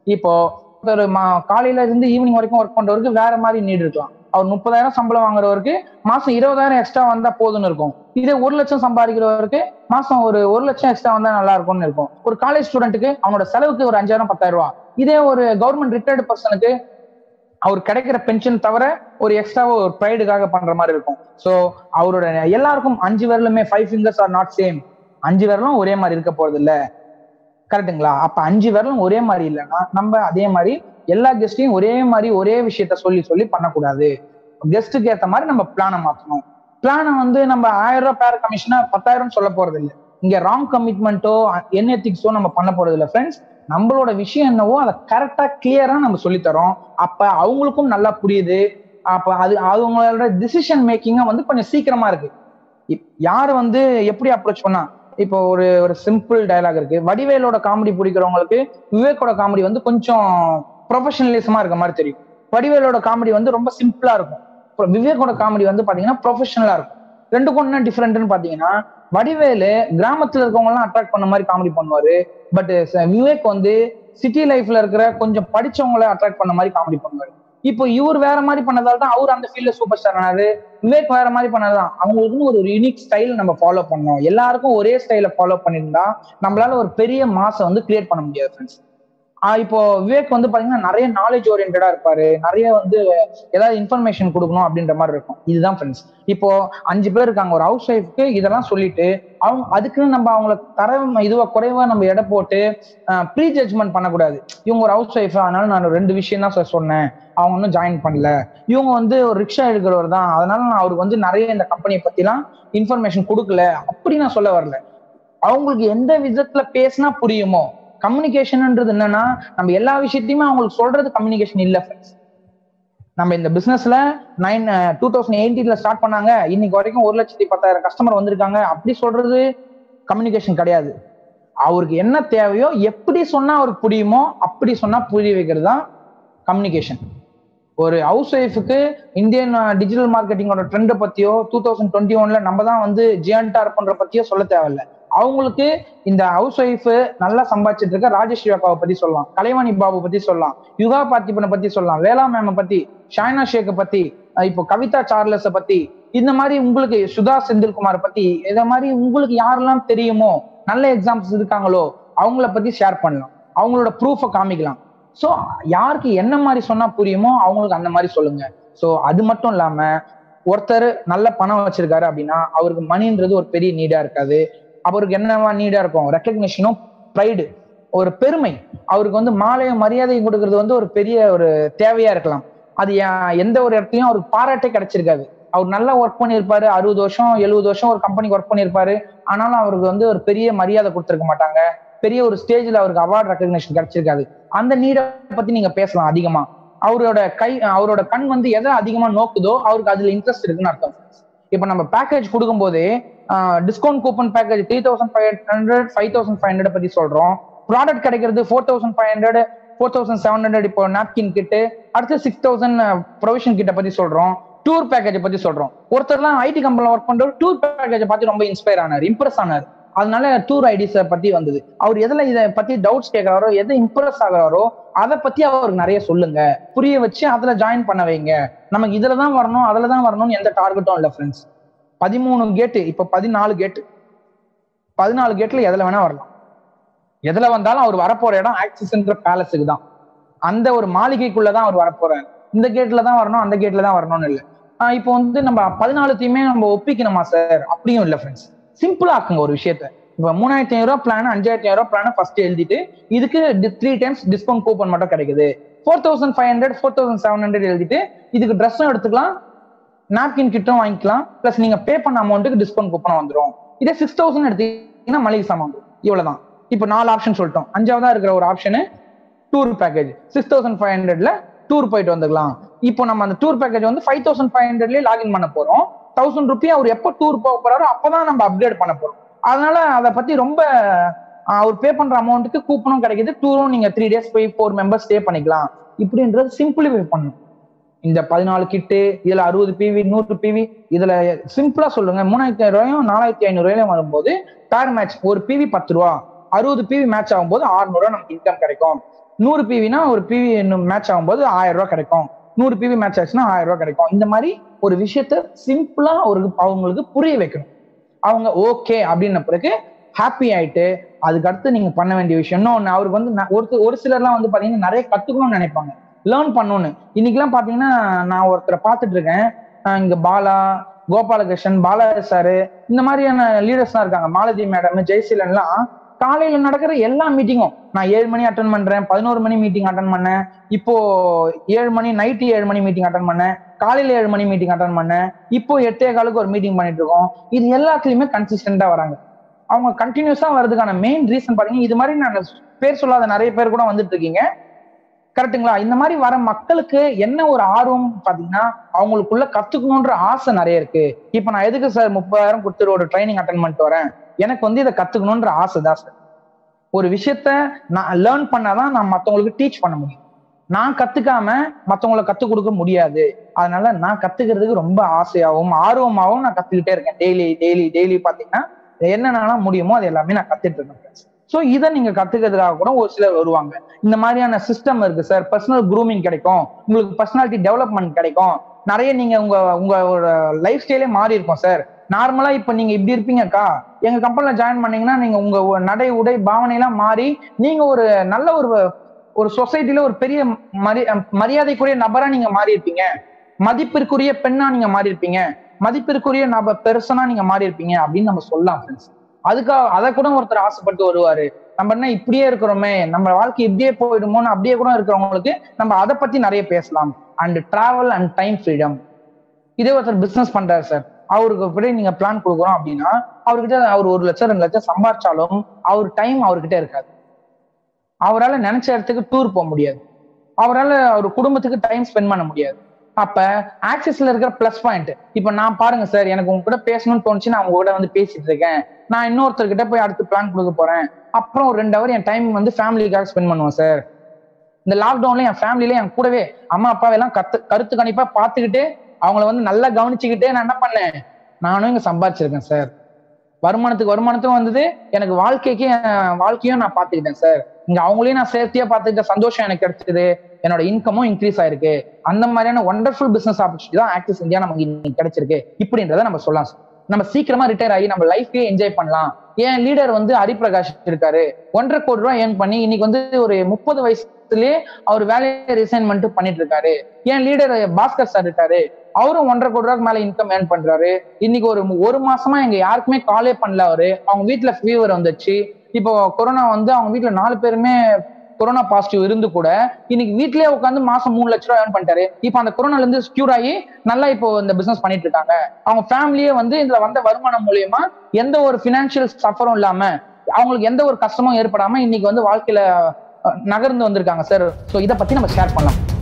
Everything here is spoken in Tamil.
இப்போ ஒரு மா- காலையில இருந்து ஈவினிங் வரைக்கும் ஒர்க் பண்றவருக்கு வேற மாதிரி நீட் இருக்கலாம் அவர் முப்பதாயிரம் சம்பளம் வாங்குறவருக்கு மாசம் இருபதாயிரம் எக்ஸ்ட்ரா வந்தா போதும்னு இருக்கும் இதே ஒரு லட்சம் சம்பாதிக்கிறவருக்கு மாசம் ஒரு ஒரு லட்சம் எக்ஸ்ட்ரா வந்தா நல்லா இருக்கும்னு இருக்கும் ஒரு காலேஜ் ஸ்டூடெண்ட்டுக்கு அவனோட செலவுக்கு ஒரு அஞ்சாயிரம் பத்தாயிரம் ரூபாய் இதே ஒரு கவர்மெண்ட் ரிட்டையர்டு பர்சனுக்கு அவர் கிடைக்கிற பென்ஷன் தவிர ஒரு எக்ஸ்ட்ராவா ஒரு ப்ரைடுக்காக பண்ற மாதிரி இருக்கும் ஸோ அவரோட எல்லாருக்கும் அஞ்சு விரலுமே five fingers are not same அஞ்சு விரலும் ஒரே மாதிரி இருக்க போறது இல்ல கரெக்ட்டுங்களா அப்ப அஞ்சு விரலும் ஒரே மாதிரி இல்லைன்னா நம்ம அதே மாதிரி எல்லா கெஸ்டையும் ஒரே மாதிரி ஒரே விஷயத்த சொல்லி சொல்லி பண்ணக்கூடாது கெஸ்ட்டுக்கு ஏத்த மாதிரி நம்ம பிளானை மாத்தணும் பிளானை வந்து நம்ம ஆயிரம் ரூபாய் பேர் கமிஷனா பத்தாயிரம் சொல்ல போறது இல்லை இங்க ராங் கமிட்மெண்ட்டோ என் எத்திக்ஸோ நம்ம பண்ண போறது இல்லை ஃப்ரெண்ட்ஸ் நம்மளோட விஷயம் என்னவோ அதை கரெக்டா கிளியரா நம்ம சொல்லித்தரோம் அப்ப அவங்களுக்கும் நல்லா புரியுது அப்ப அது அவங்களோட டிசிஷன் மேக்கிங்க வந்து கொஞ்சம் சீக்கிரமா இருக்கு இப்- யாரு வந்து எப்படி அப்ரோச் பண்ணா இப்போ ஒரு ஒரு சிம்பிள் டயலாக் இருக்கு வடிவேலோட காமெடி பிடிக்கிறவங்களுக்கு விவேக்கோட காமெடி வந்து கொஞ்சம் ப்ரொஃபஷனலிசமா இருக்க மாதிரி தெரியும் வடிவேலோட காமெடி வந்து ரொம்ப சிம்பிளா இருக்கும் அப்புறம் விவேக்கோட காமெடி வந்து பாத்தீங்கன்னா ப்ரொஃபஷனலா இருக்கும் ரெண்டுக்கும் என்ன டிஃப்ரெண்ட்னு பாத்தீங்கன்னா வடிவேலு கிராமத்துல இருக்கவங்க எல்லாம் அட்ராக்ட் பண்ண மாதிரி காமெடி பண்ணுவாரு பட் விவேக் வந்து சிட்டி லைஃப்ல இருக்கிற கொஞ்சம் படிச்சவங்களை அட்ராக்ட் பண்ண மாதிரி காமெடி பண்ணுவாரு இப்போ இவர் வேற மாதிரி பண்ணதால தான் அவர் அந்த ஃபீல்ட்ல சூப்பர் ஸ்டார் ஆனாரு விவேக் வேற மாதிரி பண்ணதான் அவங்களுக்குன்னு ஒரு யூனிக் ஸ்டைல் நம்ம ஃபாலோ பண்ணோம் எல்லாருக்கும் ஒரே ஸ்டைல ஃபாலோ பண்ணியிருந்தா நம்மளால ஒரு பெரிய மாசை வந்து கிரியேட் பண்ண முடியாது ஃப்ரெண்ட்ஸ் இப்போ விவேக் வந்து பாத்தீங்கன்னா நிறைய நாலேஜ் ஓரியன்டா இருப்பாரு நிறைய வந்து ஏதாவது இன்ஃபர்மேஷன் கொடுக்கணும் அப்படின்ற மாதிரி இருக்கும் இதுதான் ஃப்ரெண்ட்ஸ் இப்போ அஞ்சு பேர் இருக்காங்க ஒரு ஹவுஸ் ஒய்ஃப்க்கு இதெல்லாம் சொல்லிட்டு அவங்க அதுக்குன்னு நம்ம அவங்கள தர இதுவா குறைவா நம்ம எடை போட்டு ப்ரீ ஜட்ஜ்மெண்ட் பண்ணக்கூடாது இவங்க ஒரு ஹவுஸ் ஒய்ஃப் அதனால நான் ரெண்டு விஷயம் தான் சொன்னேன் அவங்க ஒன்றும் ஜாயின் பண்ணல இவங்க வந்து ஒரு ரிக்ஷா எடுக்கிறவர் தான் அதனால நான் அவருக்கு வந்து நிறைய இந்த கம்பெனியை பத்திலாம் இன்ஃபர்மேஷன் கொடுக்கல அப்படி நான் சொல்ல வரல அவங்களுக்கு எந்த விதத்துல பேசினா புரியுமோ கம்யூனிகேஷன்ன்றது என்னன்னா நம்ம எல்லா விஷயத்தையுமே அவங்களுக்கு சொல்றது கம்யூனிகேஷன் இல்ல ஃப்ரெண்ட்ஸ் நம்ம இந்த பிசினஸ்ல நைன் டூ தௌசண்ட் எயிட்டீன்ல ஸ்டார்ட் பண்ணாங்க இன்னைக்கு வரைக்கும் ஒரு லட்சத்தி பத்தாயிரம் கஸ்டமர் வந்திருக்காங்க அப்படி சொல்றது கம்யூனிகேஷன் கிடையாது அவருக்கு என்ன தேவையோ எப்படி சொன்னா அவருக்கு புரியுமோ அப்படி சொன்னா புரிய வைக்கிறது தான் கம்யூனிகேஷன் ஒரு ஹவுஸ் ஒய்ஃபுக்கு இந்தியன் டிஜிட்டல் மார்க்கெட்டிங்கோட ட்ரெண்டை பத்தியோ டூ தௌசண்ட் டுவெண்ட்டி ஒன்ல நம்ம தான் வந்து ஜியான்டா இருப்பன்ற பத்தியோ சொல்ல தேவையில்ல அவங்களுக்கு இந்த ஹவுஸ் ஒய்ஃப் நல்லா சம்பாதிச்சிட்டு இருக்க ராஜேஷ் யோகாவை பத்தி சொல்லலாம் கலைவாணி பாபு பத்தி சொல்லலாம் யுகா பார்த்திபனை பத்தி சொல்லலாம் வேளா மேம பத்தி ஷாய்னா ஷேக்கை பத்தி அஹ் இப்போ கவிதா சார்லஸ பத்தி இந்த மாதிரி உங்களுக்கு சுதா செந்தில்குமார் பத்தி இத மாதிரி உங்களுக்கு யாரெல்லாம் தெரியுமோ நல்ல எக்ஸாம்பிள்ஸ் இருக்காங்களோ அவங்கள பத்தி ஷேர் பண்ணலாம் அவங்களோட ப்ரூஃபை காமிக்கலாம் ஸோ யாருக்கு என்ன மாதிரி சொன்னா புரியுமோ அவங்களுக்கு அந்த மாதிரி சொல்லுங்க ஸோ அது மட்டும் இல்லாம ஒருத்தர் நல்ல பணம் வச்சிருக்காரு அப்படின்னா அவருக்கு மணின்றது ஒரு பெரிய நீடா இருக்காது அவருக்கு என்னவா நீடா இருக்கும் ரெக்கக்னிஷனும் ப்ரைடு ஒரு பெருமை அவருக்கு வந்து மாலைய மரியாதை கொடுக்கறது வந்து ஒரு பெரிய ஒரு தேவையா இருக்கலாம் அது யா- எந்த ஒரு இடத்துலயும் அவருக்கு பாராட்டே கிடைச்சிருக்காது அவர் நல்லா ஒர்க் பண்ணியிருப்பாரு அறுபது வருஷம் எழுபது வருஷம் ஒரு கம்பெனிக்கு ஒர்க் பண்ணியிருப்பாரு ஆனாலும் அவருக்கு வந்து ஒரு பெரிய மரியாதை கொடுத்துருக்க மாட்டாங்க பெரிய ஒரு ஸ்டேஜ்ல அவருக்கு அவார்ட் ரெக்கக்னிஷன் கிடைச்சிருக்காது அந்த நீடை பத்தி நீங்க பேசலாம் அதிகமா அவரோட கை அவரோட கண் வந்து எதை அதிகமா நோக்குதோ அவருக்கு அதுல இன்ட்ரெஸ்ட் இருக்குன்னு அர்த்தம் இப்ப நம்ம பேக்கேஜ் கொடுக்கும் போதே discount coupon package three thousand five hundred five thousand five hundred பத்தி சொல்றோம் ப்ராடக்ட் கிடைக்கிறது four thousand five hundred four thousand seven hundred இப்போ நாப்கின் கிட்டு அடுத்து சிக்ஸ் தௌசண்ட் ப்ரொவிஷன் கிட்ட பத்தி சொல்றோம் டூர் பேக்கேஜ் பத்தி சொல்றோம் ஒருத்தர்லாம் ஐடி கம்பெனில ஒர்க் பண்றவர் டூர் பேக்கேஜ் பார்த்து ரொம்ப இன்ஸ்பயர் ஆனார் இம்ப்ரெஸ் ஆனார் அதனால டூர் ஐடிஸை பத்தி வந்தது அவர் எதுல இதை பத்தி டவுட்ஸ் கேட்கிறாரோ எதை இம்ப்ரெஸ் ஆகுறாரோ அதை பத்தி அவருக்கு நிறைய சொல்லுங்க புரிய வச்சு அதுல ஜாயின் பண்ண வைங்க நமக்கு இதுல தான் வரணும் அதுல தான் வரணும்னு எந்த டார்கெட்டும் இல்லை ஃப்ரெண்ட்ஸ் பதிமூணு கேட்டு இப்ப பதினாலு கேட்டு பதினாலு கேட்ல எதுல வேணா வரலாம் எதுல வந்தாலும் அவர் வரப்போற இடம் ஆக்சிஸ்ன்ற பேலஸுக்கு தான் அந்த ஒரு மாளிகைக்குள்ளதான் அவர் வரப்போறாரு இந்த கேட்ல தான் வரணும் அந்த கேட்ல தான் வரணும்னு இல்லை ஆஹ் இப்போ வந்து நம்ம பதினாலுத்தையுமே நம்ம ஒப்பிக்கணுமா சார் அப்படியும் இல்லை ஃப்ரெண்ட்ஸ் சிம்பிளா ஆக்குங்க ஒரு விஷயத்த இப்போ மூணாயிரத்தி ஐநூறு ரூபா பிளான் அஞ்சாயிரத்தி ஐநூறு பிளான் ஃபர்ஸ்ட் எழுதிட்டு இதுக்கு த்ரீ டைம்ஸ் டிஸ்கவுண்ட் கூப்பன் மட்டும் கிடைக்குது four thousand five hundred four thousand seven hundred எழுதிட்டு இதுக்கு ட்ரெஸ்ஸும் எடுத்துக்கலாம் நாப்கின் கிட்டும் வாங்கிக்கலாம் ப்ளஸ் நீங்க பே பண்ண அமௌண்ட்டுக்கு டிஸ்கவுண்ட் கூப்பன் வந்துடும் இதே சிக்ஸ் தௌசண்ட் எடுத்தீங்கன்னா மளிகை சாமான் வந்துரும். இவ்வளவுதான் இப்போ நாலு ஆப்ஷன் சொல்லிட்டோம் அஞ்சாவதா இருக்கிற ஒரு option tour package six thousand five ஹண்ட்ரட்ல டூர் போயிட்டு வந்துக்கலாம் இப்போ நம்ம அந்த டூர் பேக்கேஜ் வந்து ஃபைவ் தௌசண்ட் ஃபைவ் ஹண்ட்ரட்லயே லாகின் பண்ண போறோம் தௌசண்ட் ருபி அவர் எப்போ டூர் போக போறாரோ அப்பதான் நம்ம அப்டேட் பண்ண போறோம் அதனால அதை பத்தி ரொம்ப ஆஹ், அவர் பே பண்ற அமௌண்ட்டுக்கு கூப்பனும் கிடைக்குது டூரும் நீங்க த்ரீ டேஸ் போய் ஃபோர் மெம்பர்ஸ் ஸ்டே பண்ணிக்கலாம் இப்படின்றது சிம்பிளிஃபை பண்ணும் இந்த பதினாலு கிட்டு இதுல அறுபது பிவி நூறு பிவி இதுல சிம்பிளா சொல்லுங்க மூணாயிரத்தி ஐநூறு ரூபாயும் நாலாயிரத்தி ஐநூறு ரூபாயும் வரும்போது டயர் மேட்ச் ஒரு பிவி பத்து ரூபா அறுபது பிவி மேட்ச் ஆகும்போது 600 ரூபாய் நமக்கு இன்கம் கிடைக்கும் நூறு பிவினா ஒரு பிவி மேட்ச் ஆகும்போது ஆயிரம் ரூபாய் கிடைக்கும் நூறு பிவி மேட்ச் ஆச்சுன்னா ஆயிரம் ரூபாய் கிடைக்கும் இந்த மாதிரி ஒரு விஷயத்த சிம்பிளா ஒரு அவங்களுக்கு புரிய வைக்கணும் அவங்க ஓகே அப்படின்ன பிறகு ஹாப்பி ஆயிட்டு அதுக்கு அடுத்து நீங்க பண்ண வேண்டிய விஷயம் இன்னொன்னு அவருக்கு வந்து ந- ஒரு ஒரு சிலர்லாம் வந்து பாத்தீங்கன்னா நிறைய கத்துக்கணும்னு நினைப்பாங்க லேர்ன் பண்ணணும்னு இன்னைக்கெல்லாம் பாத்தீங்கன்னா நான் ஒருத்தரை பார்த்துட்டு இருக்கேன் அஹ் இங்க பாலா கோபாலகிருஷ்ணன் பாலா சாரு இந்த மாதிரியான லீடர்ஸ்லாம் இருக்காங்க மாலதி மேடம் ஜெயசீலன்லாம் காலையில நடக்கிற எல்லா மீட்டிங்கும் நான் ஏழு மணி அட்டன் பண்றேன் பதினோரு மணி மீட்டிங் அட்டன் பண்ணேன் இப்போ ஏழு மணி நைட்டு ஏழு மணி மீட்டிங் அட்டன் பண்ணேன் காலையில ஏழு மணி மீட்டிங் அட்டன் பண்ணேன் இப்போ எட்டே காலுக்கு ஒரு மீட்டிங் பண்ணிட்டு இருக்கோம் இது எல்லாத்துலயுமே கன்சிஸ்டண்டா வராங்க அவங்க கண்டினியூஸா வர்றதுக்கான மெயின் ரீசன் பாத்தீங்கன்னா இது மாதிரி நான் பேர் சொல்லாத நிறைய பேர் கூட வந்துட்டு இருக்கீங்க கரெக்ட்டுங்களா இந்த மாதிரி வர மக்களுக்கு என்ன ஒரு ஆர்வம் பாத்தீங்கன்னா அவங்களுக்குள்ள கத்துக்கணுன்ற ஆசை நிறைய இருக்கு இப்ப நான் எதுக்கு சார் முப்பதாயிரம் கொடுத்துட்டு ஒரு ட்ரைனிங் அட்டன் பண்ணிட்டு வரேன் எனக்கு வந்து இதை கத்துக்கணுன்ற ஆசை தான் சார் ஒரு விஷயத்த நான் லேர்ன் பண்ணாதான் நான் மத்தவங்களுக்கு டீச் பண்ண முடியும் நான் கத்துக்காம மத்தவங்களுக்கு கத்துக் கொடுக்க முடியாது அதனால நான் கத்துக்கிறதுக்கு ரொம்ப ஆசையாகவும் ஆர்வமாகவும் நான் கத்துக்கிட்டே இருக்கேன் டெய்லி டெய்லி டெய்லி பாத்தீங்கன்னா என்னென்னலாம் முடியுமோ அது எல்லாமே நான் கத்துட்டு இருக்கேன் ஸோ இதை நீங்க கத்துக்கிறதுக்காக கூட ஒரு சிலர் வருவாங்க இந்த மாதிரியான சிஸ்டம் இருக்கு சார் பர்சனல் க்ரூமிங் கிடைக்கும் உங்களுக்கு பர்சனாலிட்டி டெவலப்மெண்ட் கிடைக்கும் நிறைய நீங்க உங்க உங்க லைஃப் ஸ்டைலே மாறி இருக்கும் சார் நார்மலா இப்ப நீங்க இப்படி இருப்பீங்கக்கா எங்க கம்பெனில ஜாயின் பண்ணீங்கன்னா நீங்க உங்க நடை உடை பாவனை எல்லாம் மாறி நீங்க ஒரு நல்ல ஒரு ஒரு சொசைட்டில ஒரு பெரிய மரி மரியாதைக்குரிய நபரா நீங்க மாறி இருப்பீங்க மதிப்பிற்குரிய பெண்ணா நீங்க மாறி இருப்பீங்க மதிப்பிற்குரிய நப பெருசனா நீங்க மாறி இருப்பீங்க அப்படின்னு நம்ம சொல்லலாம் ஃப்ரெண்ட்ஸ் அதுக்காக அதை கூட ஒருத்தர் ஆசைப்பட்டு வருவாரு நம்ம என்ன இப்படியே இருக்கிறோமே நம்ம வாழ்க்கை இப்படியே போயிடுமோன்னு அப்படியே கூட இருக்கிறவங்களுக்கு நம்ம அதை பத்தி நிறைய பேசலாம் and travel and time freedom இதே ஒருத்தர் பிசினஸ் பண்றாரு சார் அவருக்கு எப்படி நீங்க பிளான் கொடுக்குறோம் அப்படின்னா அவர்கிட்ட அவர் ஒரு லட்சம் ரெண்டு லட்சம் சம்பாதிச்சாலும் அவர் டைம் அவர்கிட்ட இருக்காது அவரால் நினைச்ச இடத்துக்கு டூர் போக முடியாது அவரால் அவர் குடும்பத்துக்கு டைம் ஸ்பெண்ட் பண்ண முடியாது அப்ப ஆக்சிஸ்ல இருக்கிற பிளஸ் பாயிண்ட் இப்ப நான் பாருங்க சார் எனக்கு உங்க கூட பேசணும்னு தோணுச்சு நான் உங்க கூட வந்து பேசிட்டு இருக்கேன் நான் இன்னொருத்தர்கிட்ட போய் அடுத்து பிளான் கொடுக்க போறேன் அப்புறம் ஒரு ரெண்டு ஹவர் என் டைம் வந்து ஃபேமிலிக்காக ஸ்பெண்ட் பண்ணுவேன் சார் இந்த லாக்டவுன்ல என் ஃபேமிலியில என் கூடவே அம்மா அப்பாவெல்லாம் கத்து கருத்து கணிப்பா பார்த்துக்கிட்டு அவங்கள வந்து நல்லா கவனிச்சுக்கிட்டே நான் என்ன பண்ணேன் நானும் இங்க சம்பாதிச்சிருக்கேன் சார் வருமானத்துக்கு வருமானத்தும் வந்தது எனக்கு வாழ்க்கைக்கு என் வாழ்க்கையும் நான் பார்த்துக்கிட்டேன் சார் இங்க அவங்களையும் நான் சேஃப்டியா பார்த்துக்கிட்ட சந்தோஷம் எனக்கு கிடைச்சது என்னோட இன்கமும் இன்க்ரீஸ் ஆயிருக்கு அந்த மாதிரியான ஒண்டர்ஃபுல் பிசினஸ் ஆப்பர்ச்சுனிட்டி தான் ஆக்சிஸ் இந்தியா நமக்கு இன்னைக்கு கிடைச்சிருக்கு இப்படின்றத நம்ம சொல்லலாம் சார் நம்ம சீக்கிரமா ரிட்டையர் ஆகி நம்ம லைஃபே என்ஜாய் பண்ணலாம் என் லீடர் வந்து ஹரிபிரகாஷ் இருக்காரு ஒன்றரை கோடி ரூபாய் ஏர்ன் பண்ணி இன்னைக்கு வந்து ஒரு முப்பது வயசுலயே அவர் வேலையை ரிசைன் பண்ணிட்டு பண்ணிட்டு இருக்காரு என் லீடர் பாஸ்கர் சார் இருக்காரு அவரும் ஒன்றரை கோடி ரூபாய்க்கு மேல இன்கம் ஏர்ன் பண்றாரு இன்னைக்கு ஒரு ஒரு மாசமா எங்க யாருக்குமே காலே பண்ணல அவரு அவங்க வீட்டுல ஃபீவர் வந்துச்சு இப்போ கொரோனா வந்து அவங்க வீட்டுல நாலு பேருமே கொரோனா பாசிட்டிவ் இருந்து கூட இன்னைக்கு வீட்லயே உட்காந்து மாசம் மூணு லட்ச ரூபாய் ஏர்ன் பண்ணிட்டாரு இப்போ அந்த கொரோனால இருந்து ஸ்கியூர் ஆகி நல்லா இப்போ இந்த பிசினஸ் பண்ணிட்டு இருக்காங்க அவங்க ஃபேமிலியே வந்து இதுல வந்த வருமானம் மூலியமா எந்த ஒரு பினான்சியல் சஃபரும் இல்லாம அவங்களுக்கு எந்த ஒரு கஷ்டமும் ஏற்படாம இன்னைக்கு வந்து வாழ்க்கையில அஹ், நகர்ந்து வந்திருக்காங்க சார் ஸோ இதை பத்தி நம்ம ஷேர் பண்ணலாம்